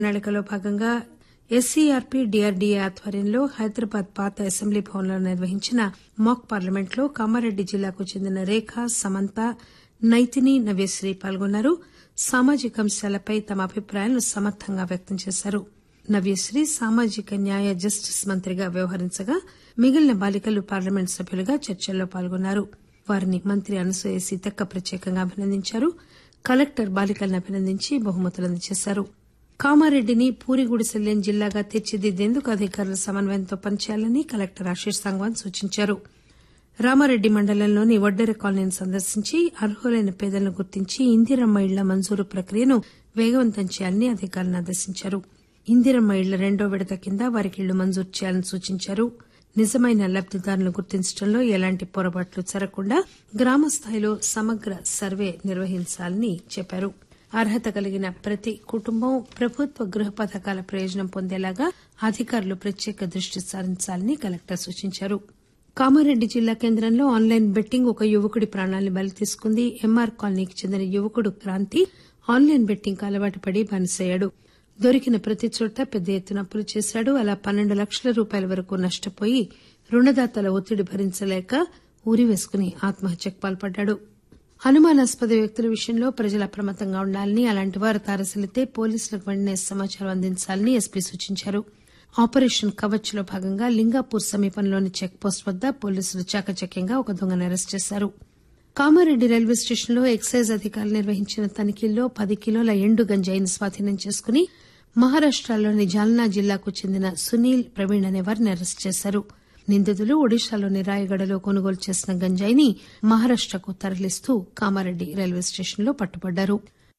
ప్రణాళికలో భాగంగా SCRP DRDA ఆధ్వర్యంలో హైదరాబాద్ పాత అసెంబ్లీ భవన్లో నిర్వహించిన మాక్ పార్లమెంట్లో కామారెడ్డి జిల్లాకు చెందిన రేఖ సమంత నైతిని నవ్యశ్రీ పాల్గొన్నారు సామాజిక అంశాలపై తమ అభిప్రాయాలను సమర్థంగా వ్యక్తం చేశారు నవ్యశ్రీ సామాజిక న్యాయ జస్టిస్ మంత్రిగా వ్యవహరించగా మిగిలిన బాలికలు పార్లమెంట్ సభ్యులుగా చర్చల్లో పాల్గొన్నారు వారిని మంత్రి అనసూయ సీతక్క ప్రత్యేకంగా అభినందించారు కలెక్టర్ బాలికలను అభినందించి బహుమతులు అందజేశారు కామారెడ్డిని పూరిగుడిసె జిల్లాగా తీర్చిదిద్దేందుకు అధికారులు సమన్వయంతో పనిచేయాలని కలెక్టర్ ఆశీష్ సంగ్వాన్ సూచించారు రామారెడ్డి మండలంలోని వడ్డెర కాలనీని సందర్శించి అర్హులైన పేదలను గుర్తించి ఇందిరమ్మ ఇళ్ల మంజూరు ప్రక్రియను వేగవంతం చేయాలని అధికారులను ఆదేశించారు ఇందిరమ్మ ఇళ్ల రెండో విడత కింద వారికి ఇళ్లు మంజూరు చేయాలని సూచించారు నిజమైన లబ్దిదారులను గుర్తించడంలో ఎలాంటి పొరపాట్లు జరగకుండా గ్రామ స్థాయిలో సమగ్ర సర్వే నిర్వహించాలని చెప్పారు అర్హత కలిగిన ప్రతి కుటుంబం ప్రభుత్వ గృహ పథకాల ప్రయోజనం పొందేలాగా అధికారులు ప్రత్యేక దృష్టి సారించాలని కలెక్టర్ సూచించారు కామారెడ్డి జిల్లా కేంద్రంలో ఆన్లైన్ బెట్టింగ్ ఒక యువకుడి ప్రాణాలను బలి తీసుకుంది ఎంఆర్ కాలనీకి చెందిన యువకుడు క్రాంతి ఆన్లైన్ బెట్టింగ్ అలవాటు పడి బానిసయ్యాడు దొరికిన ప్రతి చోట పెద్ద ఎత్తున అప్పులు చేశాడు అలా పన్నెండు లక్షల రూపాయల వరకు నష్టపోయి రుణదాతల ఒత్తిడి భరించలేక ఉరివేసుకుని ఆత్మహత్యకు పాల్పడ్డాడు అనుమానాస్పద వ్యక్తుల విషయంలో ప్రజలు అప్రమత్తంగా ఉండాలని అలాంటి వారు తారసలితే పోలీసులకు వెంటనే సమాచారం అందించాలని ఎస్పీ సూచించారు ఆపరేషన్ కవచ్ లో భాగంగా లింగాపూర్ సమీపంలోని చెక్ పోస్ట్ వద్ద పోలీసులు చాకచక్యంగా ఒక దొంగను అరెస్ట్ చేశారు కామారెడ్డి రైల్వే స్టేషన్లో ఎక్సైజ్ అధికారులు నిర్వహించిన తనిఖీల్లో పది కిలోల ఎండు గంజాయిని స్వాధీనం చేసుకుని మహారాష్టలోని జాల్నా జిల్లాకు చెందిన సునీల్ ప్రవీణ్ అనే వారిని అరెస్ట్ చేశారు నిందితులు ఒడిశాలోని రాయగడలో కొనుగోలు చేసిన గంజాయిని మహారాష్టకు తరలిస్తూ కామారెడ్డి రైల్వే స్టేషన్లో పట్టుబడ్డారు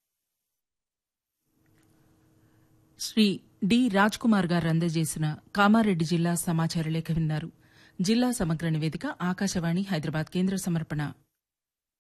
శ్రీ డి రాజ్ కుమార్ గారు అందజేసిన కామారెడ్డి జిల్లా సమాచార లేఖ విన్నారు జిల్లా సమగ్ర నివేదిక ఆకాశవాణి హైదరాబాద్ కేంద్ర సమర్పణ